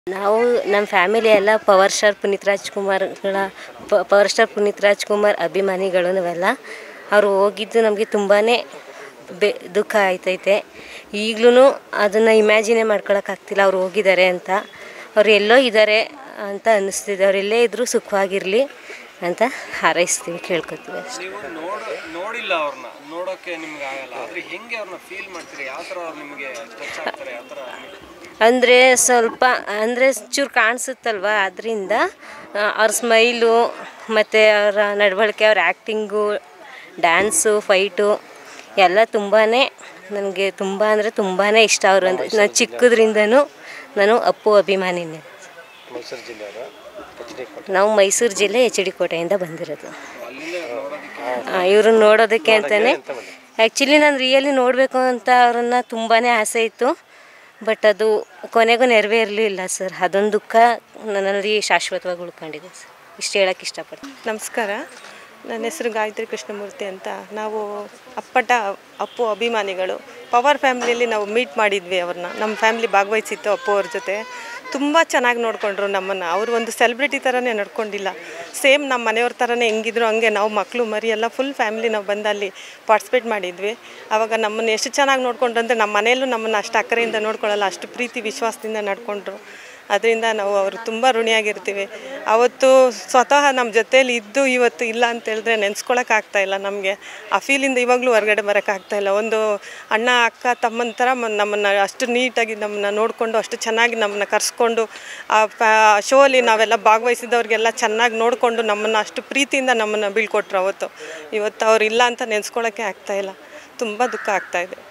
ನಾವು ನಮ್ಮ ಫ್ಯಾಮಿಲಿ ಎಲ್ಲ ಪವರ್ ಸ್ಟಾರ್ ಪುನೀತ್ ರಾಜ್ಕುಮಾರ್ಗಳ ಪವರ್ ಸ್ಟಾರ್ ಪುನೀತ್ ರಾಜ್ಕುಮಾರ್ ಅಭಿಮಾನಿಗಳು ನಾವೆಲ್ಲ ಅವರು ಹೋಗಿದ್ದು ನಮಗೆ ತುಂಬಾ ಬೆ ದುಃಖ ಆಯ್ತೈತೆ ಈಗಲೂ ಅದನ್ನು ಇಮ್ಯಾಜಿನೇ ಮಾಡ್ಕೊಳಕ್ಕಾಗ್ತಿಲ್ಲ ಅವ್ರು ಹೋಗಿದ್ದಾರೆ ಅಂತ ಅವ್ರು ಎಲ್ಲೋ ಇದ್ದಾರೆ ಅಂತ ಅನ್ನಿಸ್ತಿದೆ ಅವ್ರು ಎಲ್ಲೇ ಇದ್ದರೂ ಸುಖವಾಗಿರಲಿ ಅಂತ ಹಾರೈಸ್ತೀವಿ ಕೇಳ್ಕೊತೀವಿ ಅಷ್ಟೇ ನೀವು ನೋಡ ನೋಡಿಲ್ಲ ಅವ್ರನ್ನ ನೋಡೋಕೆ ನಿಮ್ಗೆ ಆಗಲ್ಲ ಆದ್ರೆ ಹೆಂಗೆ ಅವ್ರನ್ನ ಫೀಲ್ ಮಾಡ್ತೀರಿ ಯಾವ ಥರ ಅವ್ರು ನಿಮಗೆ ಟಚ್ ಆಗ್ತಾರೆ ಯಾವ ಥರ ಅಂದರೆ ಸ್ವಲ್ಪ ಅಂದರೆ ಚೂರು ಕಾಣಿಸುತ್ತಲ್ವ ಅದರಿಂದ ಅವ್ರ ಸ್ಮೈಲು ಮತ್ತು ಅವರ ನಡವಳಿಕೆ ಅವ್ರ ಆ್ಯಕ್ಟಿಂಗು ಡ್ಯಾನ್ಸು ಫೈಟು ಎಲ್ಲ ತುಂಬಾ ನನಗೆ ತುಂಬ ಅಂದರೆ ತುಂಬಾ ಇಷ್ಟ ಅವರು ಅಂದರೆ ನಾನು ಚಿಕ್ಕದ್ರಿಂದನೂ ನಾನು ಅಪ್ಪು ಅಭಿಮಾನಿನೇ ಮೈಸೂರು ಜಿಲ್ಲೆಯವರು ಎಚ್ ಡಿ ಕೋಟೆ ನಾವು ಮೈಸೂರು ಜಿಲ್ಲೆ ಎಚ್ ಡಿ ಕೋಟೆಯಿಂದ ಬಂದಿರೋದು ಅಲ್ಲಿಂದ ನೋಡೋದಕ್ಕೆ ಇವ್ರನ್ನ ನೋಡೋದಕ್ಕೆ ಅಂತಲೇ ಆ್ಯಕ್ಚುಲಿ ನಾನು ರಿಯಲಿ ನೋಡಬೇಕು ಅಂತ ಅವ್ರನ್ನ ತುಂಬಾ ಆಸೆ ಇತ್ತು ಬಟ್ ಅದು ಕೊನೆಗೂ ನೆರವೇರಲಿಲ್ಲ ಸರ್ ಅದೊಂದು ದುಃಖ ನನ್ನಲ್ಲಿ ಶಾಶ್ವತವಾಗಿ ಉಳ್ಕೊಂಡಿದೆ ಸರ್ ಇಷ್ಟು ಹೇಳೋಕ್ಕೆ ಇಷ್ಟಪಡ್ತೀನಿ ನಮಸ್ಕಾರ ನನ್ನ ಹೆಸರು ಗಾಯತ್ರಿ ಕೃಷ್ಣಮೂರ್ತಿ ಅಂತ ನಾವು ಅಪ್ಪಟ ಅಪ್ಪು ಅಭಿಮಾನಿಗಳು ಪವರ್ ಫ್ಯಾಮ್ಲಿಯಲ್ಲಿ ನಾವು ಮೀಟ್ ಮಾಡಿದ್ವಿ ಅವ್ರನ್ನ ನಮ್ಮ ಫ್ಯಾಮ್ಲಿ ಭಾಗವಹಿಸಿತ್ತು ಅಪ್ಪು ಅವ್ರ ಜೊತೆ ತುಂಬ ಚೆನ್ನಾಗಿ ನೋಡಿಕೊಂಡ್ರು ನಮ್ಮನ್ನು ಅವರು ಒಂದು ಸೆಲೆಬ್ರಿಟಿ ಥರನೇ ನಡ್ಕೊಂಡಿಲ್ಲ ಸೇಮ್ ನಮ್ಮ ಮನೆಯವ್ರ ಥರನೇ ಹೆಂಗಿದ್ರು ಹಂಗೆ ನಾವು ಮಕ್ಕಳು ಮರಿ ಎಲ್ಲ ಫುಲ್ ಫ್ಯಾಮ್ಲಿ ನಾವು ಬಂದು ಅಲ್ಲಿ ಪಾರ್ಟಿಸಿಪೇಟ್ ಮಾಡಿದ್ವಿ ಆವಾಗ ನಮ್ಮನ್ನು ಎಷ್ಟು ಚೆನ್ನಾಗಿ ನೋಡ್ಕೊಂಡ್ರು ಅಂದರೆ ನಮ್ಮ ಮನೆಯಲ್ಲೂ ನಮ್ಮನ್ನು ಅಷ್ಟು ಅಕ್ಕರೆಯಿಂದ ನೋಡ್ಕೊಳ್ಳಲ್ಲ ಅಷ್ಟು ಪ್ರೀತಿ ವಿಶ್ವಾಸದಿಂದ ನಡ್ಕೊಂಡ್ರು ಅದರಿಂದ ನಾವು ಅವರು ತುಂಬ ಋಣಿಯಾಗಿರ್ತೀವಿ ಅವತ್ತು ಸ್ವತಃ ನಮ್ಮ ಜೊತೇಲಿ ಇದ್ದು ಇವತ್ತು ಇಲ್ಲ ಅಂತ ಹೇಳಿದ್ರೆ ನೆನೆಸ್ಕೊಳಕ್ಕೆ ಆಗ್ತಾ ಇಲ್ಲ ನಮಗೆ ಆ ಫೀಲಿಂದ ಇವಾಗಲೂ ಹೊರಗಡೆ ಬರೋಕ್ಕಾಗ್ತಾ ಇಲ್ಲ ಒಂದು ಅಣ್ಣ ಅಕ್ಕ ತಮ್ಮನ ಥರ ಮ- ನಮ್ಮನ್ನು ಅಷ್ಟು ನೀಟಾಗಿ ನಮ್ಮನ್ನು ನೋಡಿಕೊಂಡು ಅಷ್ಟು ಚೆನ್ನಾಗಿ ನಮ್ಮನ್ನು ಕರೆಸ್ಕೊಂಡು ಆ ಫ್ಯಾ ಶೋ ಅಲ್ಲಿ ನಾವೆಲ್ಲ ಭಾಗವಹಿಸಿದವ್ರಿಗೆಲ್ಲ ಚೆನ್ನಾಗಿ ನೋಡಿಕೊಂಡು ನಮ್ಮನ್ನು ಅಷ್ಟು ಪ್ರೀತಿಯಿಂದ ನಮ್ಮನ್ನು ಬೀಳ್ಕೊಟ್ರು ಅವತ್ತು ಇವತ್ತು ಅವ್ರು ಇಲ್ಲ ಅಂತ ನೆನೆಸ್ಕೊಳಕ್ಕೆ ಆಗ್ತಾ ಇಲ್ಲ ತುಂಬ ದುಃಖ ಆಗ್ತಾ ಇದೆ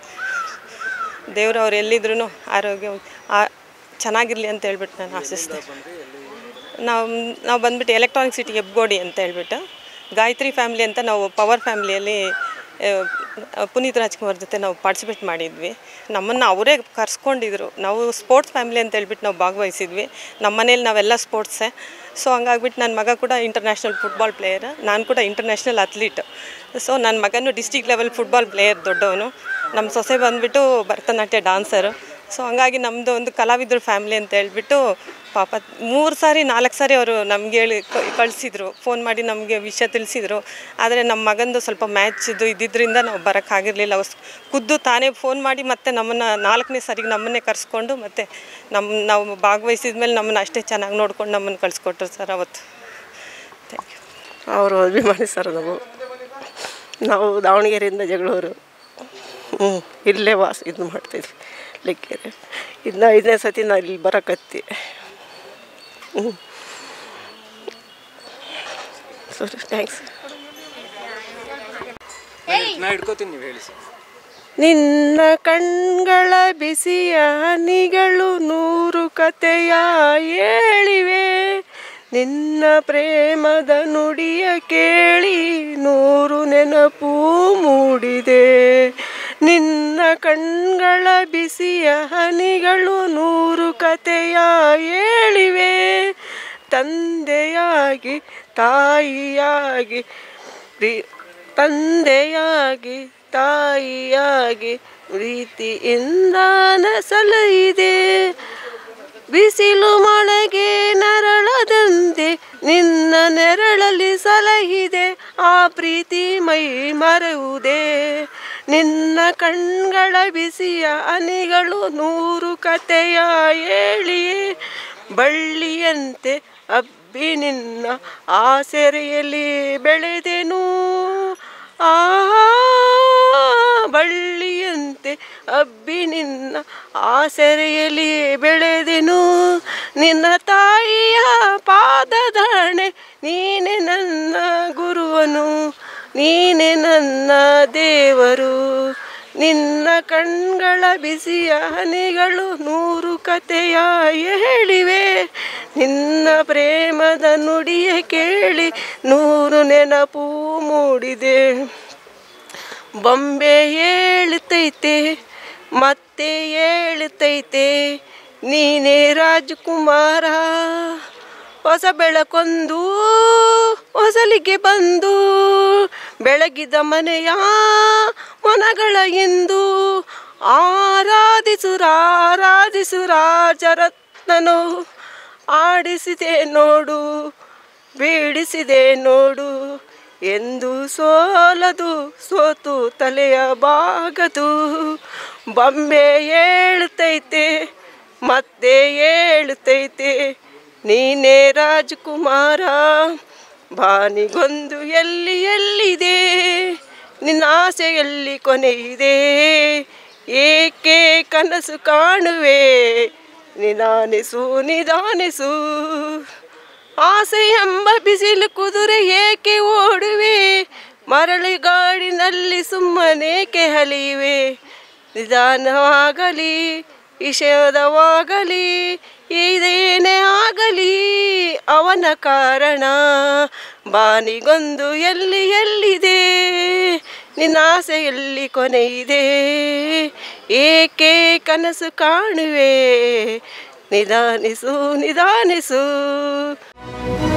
ದೇವರು ಅವ್ರು ಎಲ್ಲಿದ್ರು ಆರೋಗ್ಯ ಆ ಚೆನ್ನಾಗಿರಲಿ ಅಂತ ಹೇಳ್ಬಿಟ್ಟು ನಾನು ಆಶಿಸ್ತೇನೆ ನಾವು ನಾವು ಬಂದ್ಬಿಟ್ಟು ಎಲೆಕ್ಟ್ರಾನಿಕ್ ಸಿಟಿ ಹೆಬ್ಗೋಡಿ ಅಂತ ಹೇಳ್ಬಿಟ್ಟು ಗಾಯತ್ರಿ ಫ್ಯಾಮ್ಲಿ ಅಂತ ನಾವು ಪವರ್ ಫ್ಯಾಮ್ಲಿಯಲ್ಲಿ ಆ, ಪುನೀತ್ ರಾಜ್ಕುಮಾರ್ ಜೊತೆ ನಾವು ಪಾರ್ಟಿಸಿಪೇಟ್ ಮಾಡಿದ್ವಿ ನಮ್ಮನ್ನು ಅವರೇ ಕರ್ಸ್ಕೊಂಡಿದ್ರು ನಾವು ಸ್ಪೋರ್ಟ್ಸ್ ಫ್ಯಾಮ್ಲಿ ಅಂತ ಹೇಳ್ಬಿಟ್ಟು ನಾವು ಭಾಗವಹಿಸಿದ್ವಿ ನಮ್ಮ ಮನೇಲಿ ನಾವೆಲ್ಲ ಸ್ಪೋರ್ಟ್ಸೇ ಸೊ ಹಂಗಾಗ್ಬಿಟ್ಟು ನನ್ನ ಮಗ ಕೂಡ ಇಂಟರ್ನ್ಯಾಷನಲ್ ಫುಟ್ಬಾಲ್ ಪ್ಲೇಯರ್ ನಾನು ಕೂಡ ಇಂಟರ್ನ್ಯಾಷನಲ್ ಅಥ್ಲೀಟ್ ಸೊ ನನ್ನ ಮಗನೂ ಡಿಸ್ಟಿಕ್ ಲೆವೆಲ್ ಫುಟ್ಬಾಲ್ ಪ್ಲೇಯರ್ ದೊಡ್ಡವನು ನಮ್ಮ ಸೊಸೆ ಬಂದುಬಿಟ್ಟು ಭರತನಾಟ್ಯ ಡಾನ್ಸರು ಸೊ ಹಂಗಾಗಿ ನಮ್ಮದು ಒಂದು ಕಲಾವಿದ್ರ ಫ್ಯಾಮ್ಲಿ ಅಂತ ಹೇಳ್ಬಿಟ್ಟು ಪಾಪ ಮೂರು ಸಾರಿ ನಾಲ್ಕು ಸಾರಿ ಅವರು ನಮ್ಗೆ ಹೇಳಿ ಕಳಿಸಿದ್ರು ಫೋನ್ ಮಾಡಿ ನಮಗೆ ವಿಷಯ ತಿಳಿಸಿದ್ರು ಆದರೆ ನಮ್ಮ ಮಗಂದು ಸ್ವಲ್ಪ ಮ್ಯಾಚ್ದು ಇದ್ದಿದ್ದರಿಂದ ನಾವು ಬರೋಕ್ಕಾಗಿರಲಿಲ್ಲ ಖುದ್ದು ತಾನೇ ಫೋನ್ ಮಾಡಿ ಮತ್ತೆ ನಮ್ಮನ್ನು ನಾಲ್ಕನೇ ಸಾರಿಗೆ ನಮ್ಮನ್ನೇ ಕರೆಸ್ಕೊಂಡು ಮತ್ತು ನಮ್ಮ ನಾವು ಭಾಗವಹಿಸಿದ ಮೇಲೆ ನಮ್ಮನ್ನು ಅಷ್ಟೇ ಚೆನ್ನಾಗಿ ನೋಡ್ಕೊಂಡು ನಮ್ಮನ್ನು ಕಳಿಸ್ಕೊಟ್ರು ಸರ್ ಅವತ್ತು ಥ್ಯಾಂಕ್ ಯು ಅವರು ಅಭಿಮಾನಿ ಸರ್ ನಾವು ನಾವು ದಾವಣಗೆರೆಯಿಂದ ಜಗಳೂರು ಹ್ಞೂ ಇಲ್ಲೇ ವಾಸ ಇದು ಮಾಡ್ತಿದ್ವಿ ಲೆಕ್ಕೆರೆ ಇನ್ನು ಐದನೇ ಸತಿ ನಾನು ಇಲ್ಲಿ ಬರೋಕತ್ತಿ ಹ್ಞೂ ಸರಿ ಥ್ಯಾಂಕ್ಸ್ ನಾ ಹಿಡ್ಕೋತೀನಿ ನೀವು ಹೇಳಿ ಸರ್ ನಿನ್ನ ಕಣ್ಗಳ ಬಿಸಿಯ ಹನಿಗಳು ನೂರು ಕತೆಯ ಹೇಳಿವೆ ನಿನ್ನ ಪ್ರೇಮದ ನುಡಿಯ ಕೇಳಿ ನೂರು ನೆನಪು ಮೂಡಿದೆ ನಿನ್ನ ಕಣ್ಗಳ ಬಿಸಿಯ ಹನಿಗಳು ನೂರು ಕತೆಯ ಹೇಳಿವೆ ತಂದೆಯಾಗಿ ತಾಯಿಯಾಗಿ ಪ್ರೀ- ತಂದೆಯಾಗಿ ತಾಯಿಯಾಗಿ ಪ್ರೀತಿಯಿಂದ ಸಲಹಿದೆ ಬಿಸಿಲು ಮಳೆಗೆ ನರಳದಂತೆ ನಿನ್ನ ನೆರಳಲ್ಲಿ ಸಲಹಿದೆ ಆ ಪ್ರೀತಿ ಮೈ ಮರೆಯುವುದೇ ನಿನ್ನ ಕಣ್ಗಳ ಬಿಸಿಯ ಹನಿಗಳು ನೂರು ಕತೆಯ ಹೇಳಿಯೇ ಬಳ್ಳಿಯಂತೆ ಅಬ್ಬಿ ನಿನ್ನ ಆಸರೆಯಲ್ಲಿ ಬೆಳೆದೆನು ಆ ಬಳ್ಳಿಯಂತೆ ಅಬ್ಬಿ ನಿನ್ನ ಆಸರೆಯಲ್ಲಿ ಬೆಳೆದೆನು ನಿನ್ನ ತಾಯಿಯ ಪಾದದಾಣೆ ನೀನೆ ನನ್ನ ಗುರುವನು ನೀನೆ ನನ್ನ ದೇವರು ನಿನ್ನ ಕಣ್ಗಳ ಬಿಸಿಯ ಹನಿಗಳು ನೂರು ಕತೆಯ ಹೇಳಿವೆ ನಿನ್ನ ಪ್ರೇಮದ ನುಡಿಯ ಕೇಳಿ ನೂರು ನೆನಪು ಮೂಡಿದೆ ಬೊಂಬೆ ಹೇಳುತ್ತೈತೆ ಮತ್ತೆ ಹೇಳುತ್ತೈತೆ ನೀನೇ ರಾಜಕುಮಾರ ಹೊಸ ಬೆಳಕೊಂದು ಹೊಸಲಿಗೆ ಬಂದು ಬೆಳಗಿದ ಮನೆಯ ಮನಗಳ ಎಂದು ಆರಾಧಿಸು ರಾರಾಧಿಸು ರಾಜರತ್ನನು ಆಡಿಸಿದೆ ನೋಡು ಬೀಡಿಸಿದೆ ನೋಡು ಎಂದು ಸೋಲದು ಸೋತು ತಲೆಯ ಬಾಗದು ಬೊಂಬೆ ಏಳುತ್ತೈತೆ ಮತ್ತೆ ಏಳುತ್ತೈತೆ ನೀನೇ ರಾಜಕುಮಾರ ಬಾನಿಗೊಂದು ಎಲ್ಲಿ ಎಲ್ಲಿದೆ ನಿನ್ನ ಆಸೆಯಲ್ಲಿ ಕೊನೆಯಿದೆ ಏಕೆ ಕನಸು ಕಾಣುವೆ ನಿಧಾನಿಸು ನಿಧಾನಿಸು ಆಸೆ ಎಂಬ ಬಿಸಿಲು ಕುದುರೆ ಏಕೆ ಓಡುವೆ ಮರಳಿ ಗಾಡಿನಲ್ಲಿ ಸುಮ್ಮನೇಕೆ ಹಲಿಯುವೆ ನಿಧಾನವಾಗಲಿ ವಿಷದವಾಗಲಿ ಇದೇನೇ ಆಗಲಿ ಅವನ ಕಾರಣ ಬಾನಿಗೊಂದು ಎಲ್ಲಿ ಎಲ್ಲಿದೆ ನಿನ್ನ ಆಸೆಯಲ್ಲಿ ಕೊನೆಯಿದೆ ಏಕೆ ಕನಸು ಕಾಣುವೆ ನಿಧಾನಿಸು ನಿಧಾನಿಸು